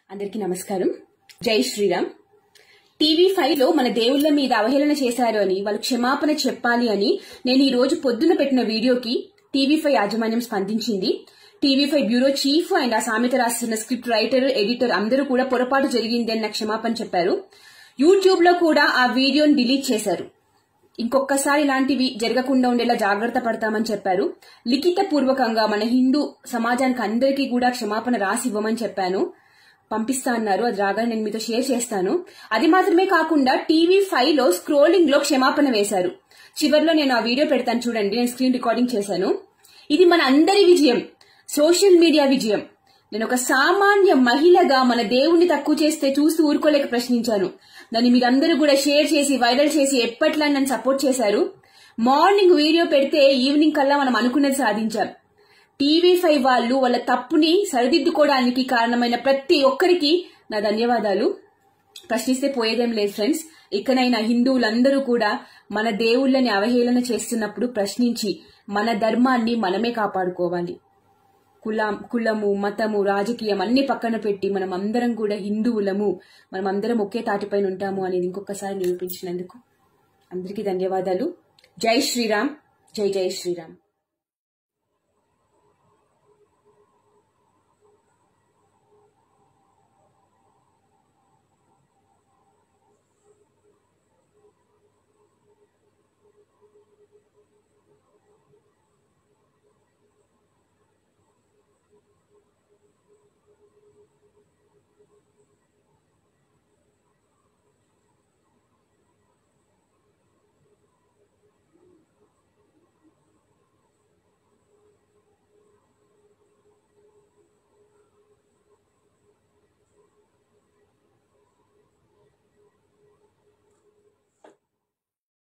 అందరికీ నమస్కారం జై శ్రీరామ్ టీవీ ఫైవ్ లో మన దేవుళ్ళ మీద అవహేళన చేశారు అని వాళ్ళు క్షమాపణ చెప్పాలి అని నేను ఈ రోజు పొద్దున పెట్టిన వీడియోకి టీవీ ఫైవ్ యాజమాన్యం స్పందించింది TV five bureau chief and ఆ సామెత రాస్తున్న స్క్రిప్ట్ రైటర్ ఎడిటర్ అందరూ కూడా పొరపాటు జరిగింది అని నాకు క్షమాపణ చెప్పారు యూట్యూబ్ లో కూడా ఆ వీడియోని డిలీట్ చేశారు ఇంకొకసారి ఇలాంటివి జరగకుండా ఉండేలా జాగ్రత్త పడతామని చెప్పారు లిఖిత పూర్వకంగా మన హిందూ సమాజానికి అందరికీ కూడా క్షమాపణ రాసి ఇవ్వమని చెప్పాను పంపిస్తా అన్నారు అది రాగానే నేను మీతో షేర్ చేస్తాను అది మాత్రమే కాకుండా టీవీ ఫైవ్ లో స్క్రోలింగ్ లో క్షమాపణ వేశారు చివర్లో నేను ఆ వీడియో పెడతాను చూడండి నేను స్క్రీన్ రికార్డింగ్ చేశాను ఇది మన అందరి విజయం సోషల్ మీడియా విజయం నేను ఒక సామాన్య మహిళగా మన దేవుణ్ణి తక్కువ చేస్తే చూస్తూ ఊరుకోలేక ప్రశ్నించాను దాన్ని మీరందరూ కూడా షేర్ చేసి వైరల్ చేసి ఎప్పట్లా నన్ను సపోర్ట్ చేశారు మార్నింగ్ వీడియో పెడితే ఈవినింగ్ కల్లా మనం అనుకున్నది సాధించాం టీవీ ఫైవ్ వాళ్ళు వాళ్ళ తప్పుని సరిదిద్దుకోవడానికి కారణమైన ప్రతి ఒక్కరికి నా ధన్యవాదాలు ప్రశ్నిస్తే పోయేదేం లేదు ఫ్రెండ్స్ ఇకనైనా హిందువులందరూ కూడా మన దేవుళ్ళని అవహేళన చేస్తున్నప్పుడు ప్రశ్నించి మన ధర్మాన్ని మనమే కాపాడుకోవాలి కులం కులము మతము రాజకీయం అన్ని పక్కన పెట్టి మనం అందరం కూడా హిందువులము మనం అందరం ఒకే తాటిపైన ఉంటాము అనేది ఇంకొకసారి నిరూపించినందుకు అందరికీ ధన్యవాదాలు జై శ్రీరామ్ జై జై శ్రీరామ్